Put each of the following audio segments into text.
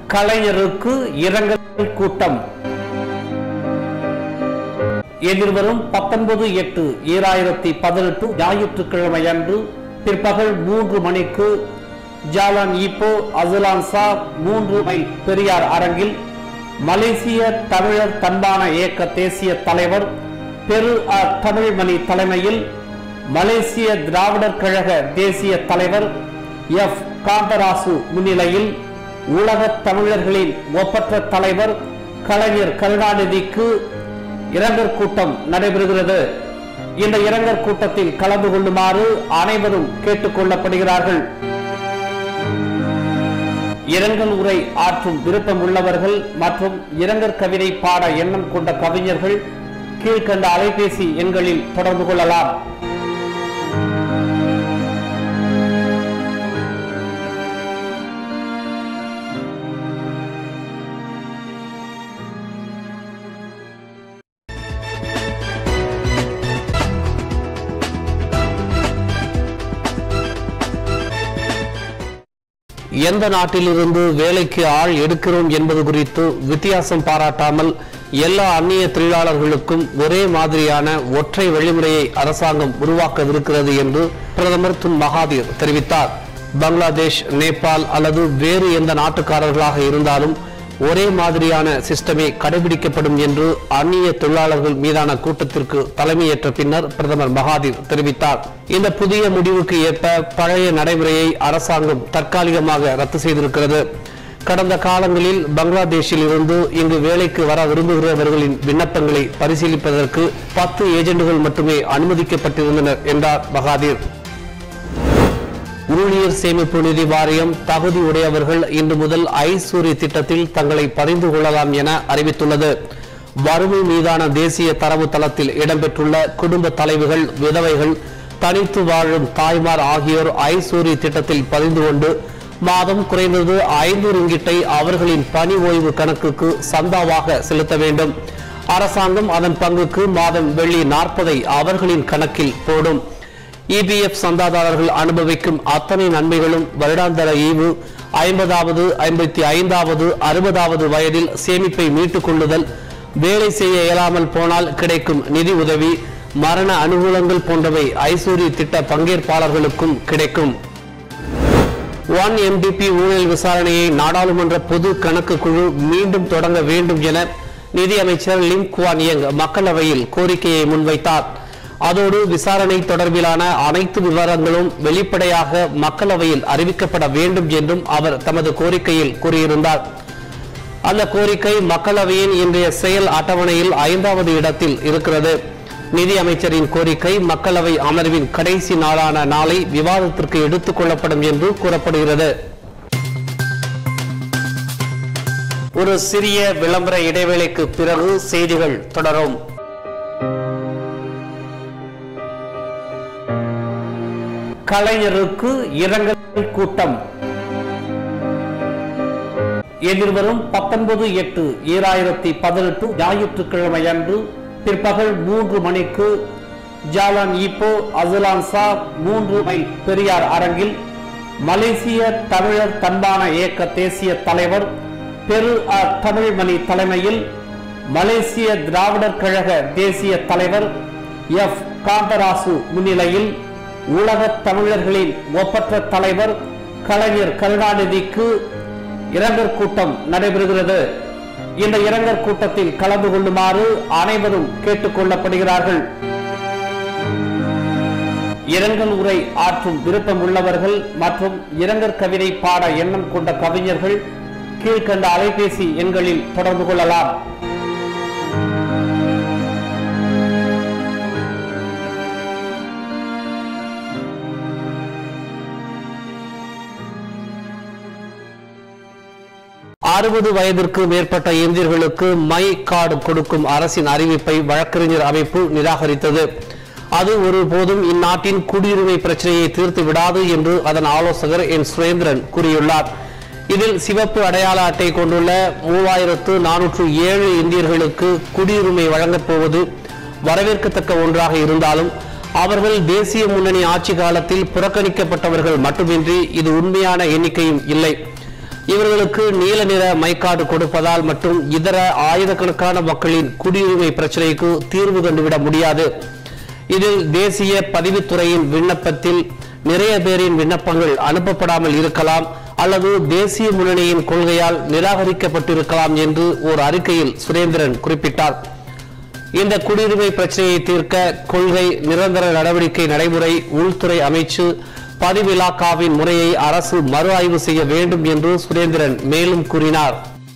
கலைஞருக்கு இரங்கல் கூட்டம் எதிர்வரும் பத்தொன்பது எட்டு ஈராயிரத்தி பதினெட்டு ஞாயிற்றுக்கிழமை அன்று பிற்பகல் மூன்று மணிக்கு ஜாலான் ஈப்போ அசுலான் சா மூன்று மை பெரியார் அரங்கில் மலேசிய தமிழர் தன்மான இயக்க தேசிய தலைவர் பெரு அ தமிழ்மணி தலைமையில் மலேசிய திராவிடர் கழக தேசிய தலைவர் எஃப் காந்தராசு முன்னிலையில் உலக தமிழர்களின் ஒப்பற்ற தலைவர் கலைஞர் கருணாநிதிக்கு இரங்கற் கூட்டம் நடைபெறுகிறது இந்த இரங்கற் கூட்டத்தில் கலந்து கொள்ளுமாறு அனைவரும் கேட்டுக் கொள்ளப்படுகிறார்கள் இரங்கல் உரை ஆற்றும் விருப்பம் உள்ளவர்கள் மற்றும் இரங்கற் கவிதை பாட எண்ணம் கொண்ட கவிஞர்கள் கீழ்கண்ட அலைபேசி எண்களில் தொடர்பு கொள்ளலாம் எந்த நாட்டிலிருந்து வேலைக்கு ஆள் எடுக்கிறோம் என்பது குறித்து வித்தியாசம் பாராட்டாமல் எல்லா அந்நிய தொழிலாளர்களுக்கும் ஒரே மாதிரியான ஒற்றை வழிமுறையை அரசாங்கம் உருவாக்கவிருக்கிறது என்று பிரதமர் துன் மகாதீர் தெரிவித்தார் பங்களாதேஷ் நேபாள் அல்லது வேறு எந்த நாட்டுக்காரர்களாக இருந்தாலும் ஒரே மாதிரியான சிஸ்டமே கடைபிடிக்கப்படும் என்று அந்நிய தொழிலாளர்கள் மீதான கூட்டத்திற்கு தலைமையேற்ற பின்னர் பிரதமர் மகாதீர் தெரிவித்தார் இந்த புதிய முடிவுக்கு ஏற்ப பழைய நடைமுறையை அரசாங்கம் தற்காலிகமாக ரத்து செய்திருக்கிறது கடந்த காலங்களில் பங்களாதேஷில் இருந்து இங்கு வேலைக்கு வர விரும்புகிறவர்களின் விண்ணப்பங்களை பரிசீலிப்பதற்கு பத்து ஏஜென்ட்டுகள் மட்டுமே அனுமதிக்கப்பட்டிருந்தனர் என்றார் மகாதீர் ஊழியர் சேமிப்பு நிதி வாரியம் தகுதி உடையவர்கள் இன்று முதல் ஐசூரிய திட்டத்தில் தங்களை பதிந்து கொள்ளலாம் என அறிவித்துள்ளது வறுமை மீதான தேசிய தரவு தளத்தில் இடம்பெற்றுள்ள குடும்ப தலைவிகள் விதவைகள் தனித்து வாழும் தாய்மார் ஆகியோர் ஐசூரிய திட்டத்தில் பதிந்து கொண்டு மாதம் குறைந்தது ஐந்து ரிங்கிட்டை அவர்களின் பணி ஓய்வு கணக்குக்கு சந்தாவாக செலுத்த வேண்டும் அரசாங்கம் அதன் பங்குக்கு மாதம் வெள்ளி நாற்பதை அவர்களின் கணக்கில் போடும் இபிஎஃப் சந்தாதாரர்கள் அனுபவிக்கும் அத்தனை நன்மைகளும் வருடாந்தர ஈவு ஐம்பதாவது ஐம்பத்தி ஐந்தாவது அறுபதாவது வயதில் சேமிப்பை மீட்டுக் கொள்ளுதல் வேலை செய்ய இயலாமல் போனால் கிடைக்கும் நிதி உதவி மரண அனுகூலங்கள் போன்றவை ஐசூரிய திட்ட பங்கேற்பாளர்களுக்கும் கிடைக்கும் ஒன் எம்டிபி ஊழல் விசாரணையை நாடாளுமன்ற பொது கணக்கு குழு மீண்டும் தொடங்க வேண்டும் என நிதியமைச்சர் லிம் குவான் யங் மக்களவையில் கோரிக்கையை முன்வைத்தார் அதோடு விசாரணை தொடர்பிலான அனைத்து விவரங்களும் வெளிப்படையாக மக்களவையில் அறிவிக்கப்பட வேண்டும் என்றும் அவர் தமது கோரிக்கையில் கூறியிருந்தார் அந்த கோரிக்கை மக்களவையின் இன்றைய செயல் அட்டவணையில் ஐந்தாவது இடத்தில் இருக்கிறது நிதி அமைச்சரின் கோரிக்கை மக்களவை அமர்வின் கடைசி நாளான நாளை விவாதத்திற்கு எடுத்துக் கொள்ளப்படும் என்று கூறப்படுகிறது ஒரு சிறிய விளம்பர இடைவேளைக்கு பிறகு செய்திகள் தொடரும் கலைஞருக்கு இரங்கல் கூட்டம் எதிர்வரும் பத்தொன்பது எட்டு ஈராயிரத்தி பதினெட்டு ஞாயிற்றுக்கிழமை அன்று பிற்பகல் மூன்று மணிக்கு ஜாலான் ஈப்போ அசுலான் சா மூன்று மை பெரியார் அரங்கில் மலேசிய தமிழர் தன்மான இயக்க தேசிய தலைவர் பெரு அ தமிழ்மணி தலைமையில் மலேசிய திராவிடர் கழக தேசிய தலைவர் எஃப் காந்தராசு முன்னிலையில் உலக தமிழர்களின் ஒப்பற்ற தலைவர் கலைஞர் கருணாநிதிக்கு இரங்கற் கூட்டம் நடைபெறுகிறது இந்த இரங்கற் கூட்டத்தில் கலந்து கொள்ளுமாறு அனைவரும் கேட்டுக் கொள்ளப்படுகிறார்கள் இரங்கல் உரை ஆற்றும் விருப்பம் உள்ளவர்கள் மற்றும் இரங்கற் கவிதை பாட எண்ணம் கொண்ட கவிஞர்கள் கீழ்கண்ட அலைபேசி எண்களில் தொடர்பு கொள்ளலாம் அறுபது வயதிற்கு மேற்பட்ட இந்தியர்களுக்கு மை கார்டு கொடுக்கும் அரசின் அறிவிப்பை வழக்கறிஞர் அமைப்பு நிராகரித்தது அது ஒருபோதும் இந்நாட்டின் குடியுரிமை பிரச்சனையை தீர்த்து விடாது என்று அதன் ஆலோசகர் என் சுரேந்திரன் கூறியுள்ளார் இதில் சிவப்பு அடையாள அட்டை கொண்டுள்ள மூவாயிரத்து நானூற்று ஏழு இந்தியர்களுக்கு குடியுரிமை வழங்கப் போவது வரவேற்கத்தக்க ஒன்றாக இருந்தாலும் அவர்கள் தேசிய முன்னணி ஆட்சி காலத்தில் புறக்கணிக்கப்பட்டவர்கள் மட்டுமின்றி இது உண்மையான எண்ணிக்கையும் இல்லை இவர்களுக்கு நீல நிற மைக்காடு கொடுப்பதால் மற்றும் இதர ஆயிரக்கணக்கான மக்களின் குடியுரிமை பிரச்சனைக்கு தீர்வு கண்டுவிட முடியாது இதில் தேசிய பதிவுத்துறையின் விண்ணப்பத்தில் நிறைய பேரின் விண்ணப்பங்கள் அனுப்பப்படாமல் இருக்கலாம் அல்லது தேசிய முன்னணியின் கொள்கையால் நிராகரிக்கப்பட்டிருக்கலாம் என்று ஒரு அறிக்கையில் சுரேந்திரன் குறிப்பிட்டார் இந்த குடியுரிமை பிரச்சனையை தீர்க்க கொள்கை நிரந்தர நடவடிக்கை நடைமுறை உள்துறை அமைச்சு பதிவிலாக்காவின் முறையை அரசு மறு ஆய்வு செய்ய வேண்டும் என்று சுரேந்திரன் மேலும் கூறினார்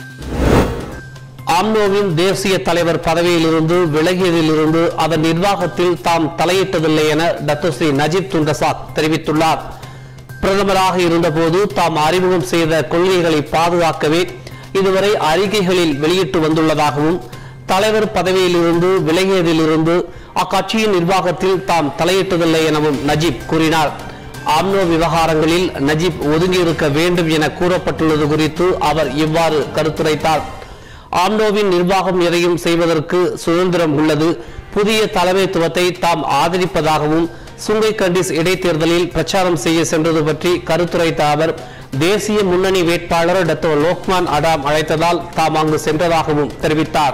ஆம்னோவின் தேசிய தலைவர் பதவியிலிருந்து விலகியதிலிருந்து அதன் நிர்வாகத்தில் தாம் தலையிட்டதில்லை என டத்தோஸ்ரீ நஜீப் துண்டசாக் தெரிவித்துள்ளார் பிரதமராக இருந்தபோது தாம் அறிமுகம் செய்த கொள்கைகளை பாதுகாக்கவே இதுவரை அறிக்கைகளில் வெளியிட்டு வந்துள்ளதாகவும் தலைவர் பதவியிலிருந்து விலகியதிலிருந்து அக்கட்சியின் நிர்வாகத்தில் தாம் தலையிட்டதில்லை எனவும் நஜீப் கூறினார் ஆம்னோ விவகாரங்களில் நஜீப் ஒதுங்கியிருக்க வேண்டும் என கூறப்பட்டுள்ளது குறித்து அவர் இவ்வாறு கருத்துரைத்தார் ஆம்னோவின் நிர்வாகம் எதையும் செய்வதற்கு சுதந்திரம் உள்ளது புதிய தலைமைத்துவத்தை தாம் ஆதரிப்பதாகவும் சுங்கை கண்டிஸ் இடைத்தேர்தலில் பிரச்சாரம் செய்ய சென்றது பற்றி கருத்துரைத்த அவர் தேசிய முன்னணி வேட்பாளர் டத்தோ லோக்மான் அடாம் அழைத்ததால் தாம் அங்கு சென்றதாகவும் தெரிவித்தார்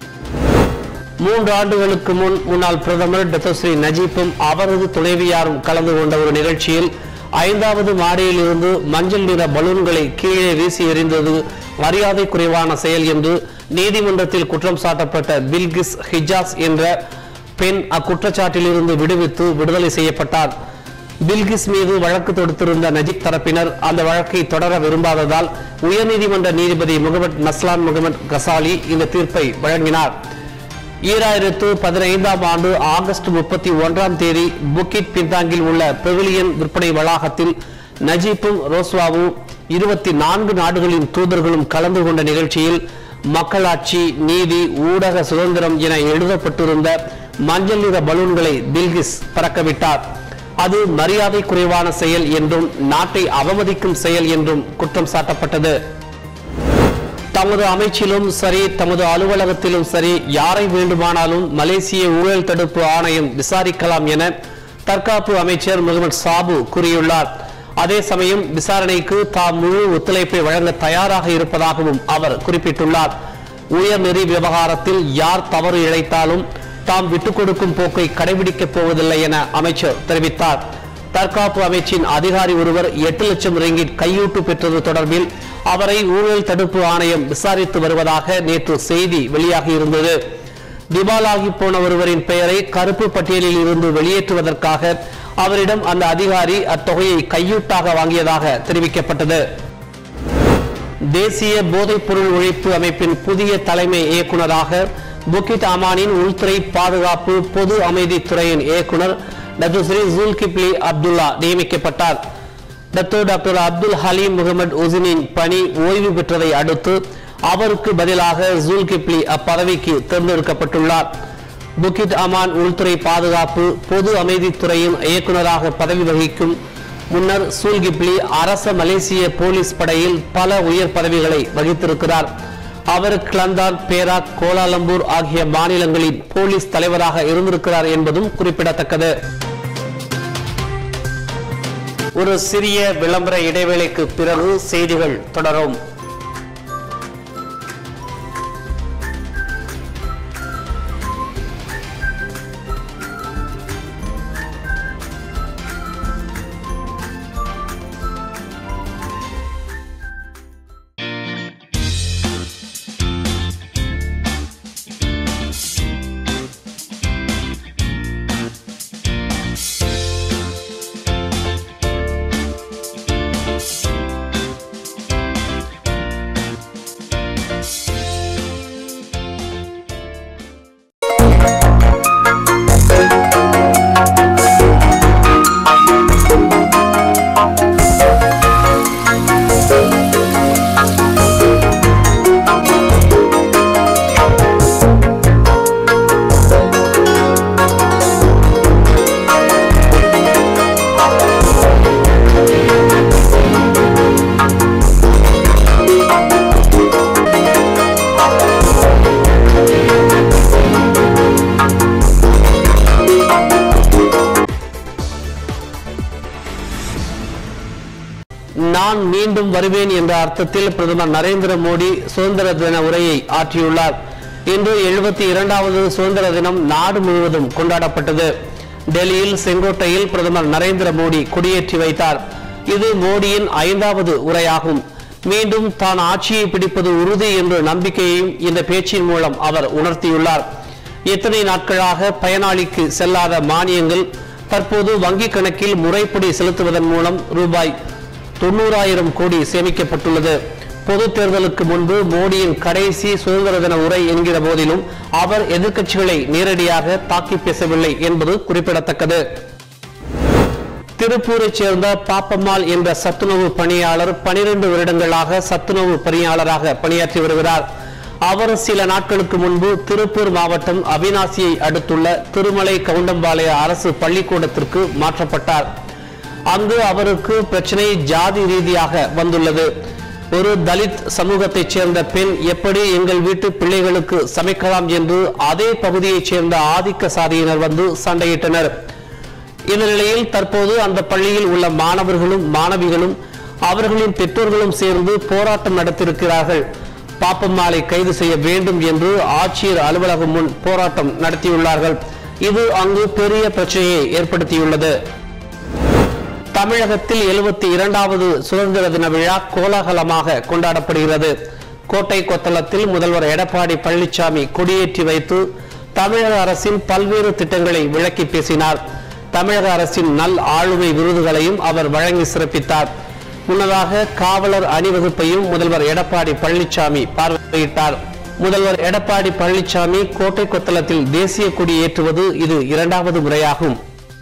மூன்று ஆண்டுகளுக்கு முன் முன்னாள் பிரதமர் டத்தோஸ்ரீ நஜீப்பும் அவரது துணைவியாரும் கலந்து கொண்ட ஒரு நிகழ்ச்சியில் ஐந்தாவது மாடியில் இருந்து மஞ்சள் நிற பலூன்களை கீழே வீசி எறிந்தது மரியாதை குறைவான செயல் என்று நீதிமன்றத்தில் குற்றம் சாட்டப்பட்ட பில்கிஸ் ஹிஜாஸ் என்ற பெண் அக்குற்றச்சாட்டிலிருந்து விடுவித்து விடுதலை செய்யப்பட்டார் பில்கிஸ் மீது வழக்கு தொடுத்திருந்த நஜீப் தரப்பினர் அந்த வழக்கை தொடர விரும்பாததால் உயர்நீதிமன்ற நீதிபதி முகமது நஸ்லான் முகமது கசாலி இந்த தீர்ப்பை வழங்கினார் ஈராயிரத்து பதினைந்தாம் ஆண்டு ஆகஸ்ட் முப்பத்தி ஒன்றாம் தேதி புக்கிட் பின்தாங்கில் உள்ள பெவிலியன் விற்பனை வளாகத்தில் நஜீப்பும் ரோஸ்வாவும் இருபத்தி நான்கு நாடுகளின் தூதர்களும் கலந்து கொண்ட நிகழ்ச்சியில் மக்களாட்சி நீதி ஊடக சுதந்திரம் என எழுதப்பட்டிருந்த மஞ்சள் நிற பலூன்களை பில்கிஸ் பறக்கவிட்டார் அது மரியாதை குறைவான செயல் என்றும் நாட்டை அவமதிக்கும் செயல் என்றும் குற்றம் சாட்டப்பட்டது தமது அமைச்சிலும் சரி தமது அலுவலகத்திலும் சரி யாரை வேண்டுமானாலும் மலேசிய ஊழல் தடுப்பு ஆணையம் விசாரிக்கலாம் என தற்காப்பு அமைச்சர் முகமது சாபு கூறியுள்ளார் அதே சமயம் விசாரணைக்கு தாம் முழு ஒத்துழைப்பை வழங்க தயாராக இருப்பதாகவும் அவர் குறிப்பிட்டுள்ளார் உயர்நெறி விவகாரத்தில் யார் தவறு இழைத்தாலும் தாம் விட்டுக் கொடுக்கும் போக்கை கடைபிடிக்கப் போவதில்லை என அமைச்சர் தெரிவித்தார் தற்காப்பு அமைச்சின் அதிகாரி ஒருவர் எட்டு லட்சம் ரிங்கிட் கையூட்டு பெற்றது தொடர்பில் அவரை ஊழல் தடுப்பு ஆணையம் விசாரித்து வருவதாக நேற்று செய்தி வெளியாகியிருந்தது திவாலாகி போன ஒருவரின் பெயரை கருப்பு பட்டியலில் இருந்து வெளியேற்றுவதற்காக அவரிடம் அந்த அதிகாரி அத்தொகையை கையூட்டாக வாங்கியதாக தெரிவிக்கப்பட்டது தேசிய போதைப்பொருள் ஒழிப்பு அமைப்பின் புதிய தலைமை இயக்குனராக புக்கிட் அமானின் உள்துறை பாதுகாப்பு பொது அமைதி துறையின் இயக்குனர் டாக்டர் ஸ்ரீ ஜுல்கிப்லி அப்துல்லா நியமிக்கப்பட்டார் doctor doctor Abdul Halim Muhammad உசினின் பணி ஓய்வு பெற்றதை அடுத்து அவருக்கு பதிலாக ஜுல்கிப்லி அப்பதவிக்கு தேர்ந்தெடுக்கப்பட்டுள்ளார் புக்கிட் அமான் உள்துறை பாதுகாப்பு பொது அமைதித்துறையின் இயக்குனராக பதவி வகிக்கும் முன்னர் சூல்கிப்லி அரச மலேசிய போலீஸ் படையில் பல உயர் பதவிகளை வகித்திருக்கிறார் அவர் கிளந்தான் பேராக் கோலாலம்பூர் ஆகிய மாநிலங்களின் போலீஸ் தலைவராக இருந்திருக்கிறார் என்பதும் குறிப்பிடத்தக்கது ஒரு சிறிய விளம்பர இடைவேளைக்கு பிறகு செய்திகள் தொடரும் நான் மீண்டும் வருவேன் என்ற அர்த்தத்தில் பிரதமர் நரேந்திர மோடி சுதந்திர தின உரையை ஆற்றியுள்ளார் இன்று எழுபத்தி இரண்டாவது சுதந்திர தினம் நாடு முழுவதும் கொண்டாடப்பட்டது டெல்லியில் செங்கோட்டையில் பிரதமர் நரேந்திர மோடி கொடியேற்றி வைத்தார் இது மோடியின் ஐந்தாவது உரையாகும் மீண்டும் தான் ஆட்சியை பிடிப்பது உறுதி என்ற நம்பிக்கையையும் இந்த பேச்சின் மூலம் அவர் உணர்த்தியுள்ளார் எத்தனை நாட்களாக பயனாளிக்கு செல்லாத மானியங்கள் தற்போது வங்கிக் கணக்கில் முறைப்படி செலுத்துவதன் மூலம் ரூபாய் தொண்ணூறாயிரம் கோடி சேமிக்கப்பட்டுள்ளது பொது தேர்தலுக்கு முன்பு மோடியின் கடைசி சுதந்திர தின உரை என்கிற போதிலும் அவர் எதிர்க்கட்சிகளை நேரடியாக தாக்கி பேசவில்லை என்பது குறிப்பிடத்தக்கது திருப்பூரைச் சேர்ந்த பாப்பம்மாள் என்ற சத்துணவு பணியாளர் பனிரெண்டு வருடங்களாக சத்துணவு பணியாளராக பணியாற்றி வருகிறார் அவர் சில நாட்களுக்கு முன்பு திருப்பூர் மாவட்டம் அவினாசியை அடுத்துள்ள திருமலை கவுண்டம்பாளைய அரசு பள்ளிக்கூடத்திற்கு மாற்றப்பட்டார் அங்கு அவருக்கு பிரச்சனை ஜாதி ரீதியாக வந்துள்ளது ஒரு தலித் சமூகத்தைச் சேர்ந்த பெண் எப்படி எங்கள் வீட்டு பிள்ளைகளுக்கு சமைக்கலாம் என்று அதே பகுதியைச் சேர்ந்த ஆதிக்க சாதியினர் வந்து சண்டையிட்டனர் இந்த நிலையில் தற்போது அந்த பள்ளியில் உள்ள மாணவர்களும் மாணவிகளும் அவர்களின் பெற்றோர்களும் சேர்ந்து போராட்டம் நடத்தியிருக்கிறார்கள் பாப்பம்மாளை கைது செய்ய வேண்டும் என்று ஆட்சியர் அலுவலகம் முன் போராட்டம் நடத்தியுள்ளார்கள் இது அங்கு பெரிய பிரச்சனையை ஏற்படுத்தியுள்ளது தமிழகத்தில் எழுபத்தி இரண்டாவது சுதந்திர தின விழா கோலாகலமாக கொண்டாடப்படுகிறது கோட்டை கொத்தளத்தில் முதல்வர் எடப்பாடி பழனிசாமி கொடியேற்றி வைத்து தமிழக அரசின் பல்வேறு திட்டங்களை விளக்கி பேசினார் தமிழக அரசின் நல் ஆளுமை விருதுகளையும் அவர் வழங்கி சிறப்பித்தார் முன்னதாக காவலர் அணிவகுப்பையும் முதல்வர் எடப்பாடி பழனிசாமி பார்வையிட்டார் முதல்வர் எடப்பாடி பழனிசாமி கோட்டை கொத்தளத்தில் தேசிய கொடி ஏற்றுவது இது இரண்டாவது முறையாகும்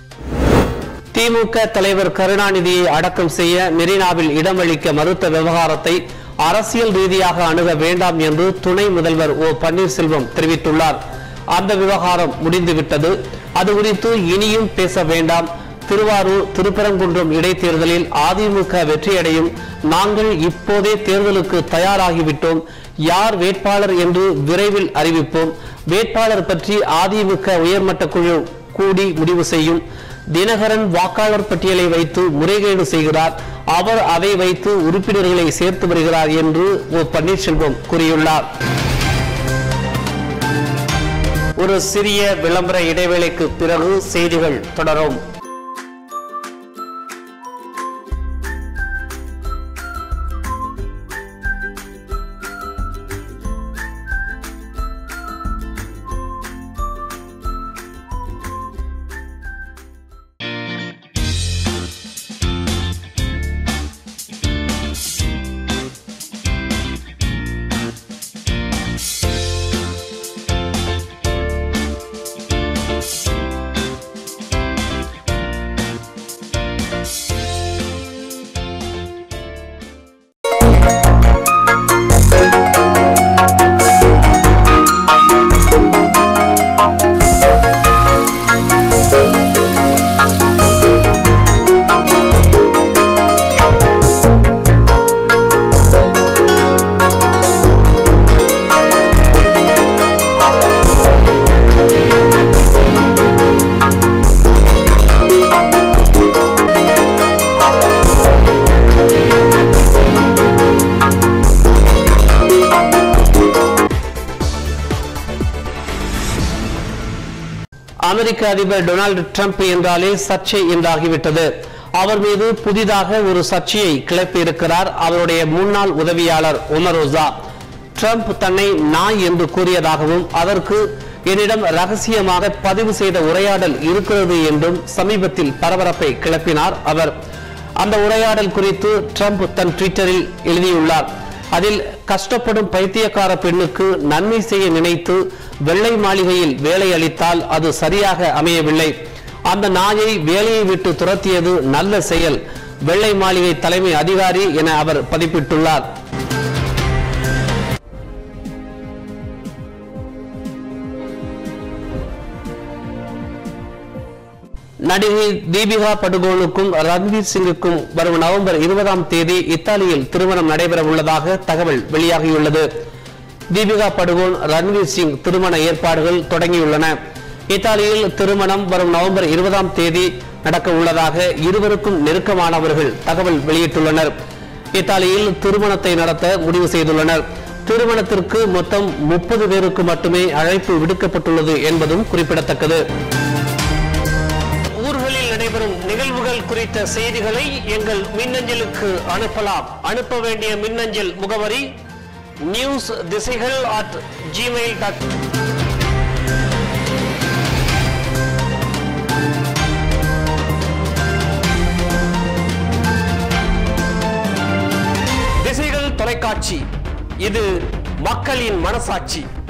திமுக தலைவர் கருணாநிதியை அடக்கம் செய்ய மெரினாவில் இடமளிக்க மறுத்த விவகாரத்தை அரசியல் ரீதியாக அணுக வேண்டாம் என்று துணை முதல்வர் ஓ பன்னீர்செல்வம் தெரிவித்துள்ளார் அந்த விவகாரம் முடிந்துவிட்டது அது குறித்து இனியும் பேச வேண்டாம் திருவாரூர் திருப்பரங்குன்றம் இடைத்தேர்தலில் அதிமுக வெற்றியடையும் நாங்கள் இப்போதே தேர்தலுக்கு தயாராகிவிட்டோம் யார் வேட்பாளர் என்று விரைவில் அறிவிப்போம் வேட்பாளர் பற்றி அதிமுக உயர்மட்ட குழு கூடி முடிவு செய்யும் தினகரன் வாக்காளர் பட்டியலை வைத்து முறைகேடு செய்கிறார் அவர் அதை வைத்து உறுப்பினர்களை சேர்த்து வருகிறார் என்று ஓ பன்னீர்செல்வம் கூறியுள்ளார் ஒரு சிறிய விளம்பர இடைவேளைக்கு பிறகு செய்திகள் தொடரும் அமெரிக்க அதிபர் டொனால்டு ட்ரம்ப் என்றாலே சர்ச்சை என்றாகிவிட்டது அவர் மீது புதிதாக ஒரு சர்ச்சையை கிளப்பியிருக்கிறார் அவருடைய முன்னாள் உதவியாளர் ஒமரோசா ட்ரம்ப் தன்னை நாய் என்று கூறியதாகவும் அதற்கு என்னிடம் ரகசியமாக பதிவு செய்த உரையாடல் இருக்கிறது என்றும் சமீபத்தில் பரபரப்பை கிளப்பினார் அவர் அந்த உரையாடல் குறித்து ட்ரம்ப் தன் ட்விட்டரில் எழுதியுள்ளார் அதில் கஷ்டப்படும் பைத்தியக்கார பெண்ணுக்கு நன்மை செய்ய நினைத்து வெள்ளை மாளிகையில் வேலை அளித்தால் அது சரியாக அமையவில்லை அந்த நாயை வேலையை விட்டு துரத்தியது நல்ல செயல் வெள்ளை மாளிகை தலைமை அதிகாரி என அவர் பதிப்பிட்டுள்ளார் நடிகை தீபிகா படுகோனுக்கும் ரன்வீர் சிங்குக்கும் வரும் நவம்பர் இருபதாம் தேதி இத்தாலியில் திருமணம் நடைபெற உள்ளதாக தகவல் வெளியாகியுள்ளது தீபிகா படுகோன் ரன்வீர் சிங் திருமண ஏற்பாடுகள் தொடங்கியுள்ளன இத்தாலியில் திருமணம் வரும் நவம்பர் இருபதாம் தேதி நடக்க உள்ளதாக இருவருக்கும் நெருக்கமானவர்கள் தகவல் வெளியிட்டுள்ளனர் இத்தாலியில் திருமணத்தை நடத்த முடிவு செய்துள்ளனர் திருமணத்திற்கு மொத்தம் முப்பது பேருக்கு மட்டுமே அழைப்பு விடுக்கப்பட்டுள்ளது என்பதும் குறிப்பிடத்தக்கது ஊர்களில் நடைபெறும் நிகழ்வுகள் குறித்த செய்திகளை எங்கள் மின்னஞ்சலுக்கு அனுப்பலாம் அனுப்ப வேண்டிய மின்னஞ்சல் முகவரி நியூஸ் திசைகள் அட் ஜிமெயில் டாட் திசைகள் தொலைக்காட்சி இது மக்களின் மனசாட்சி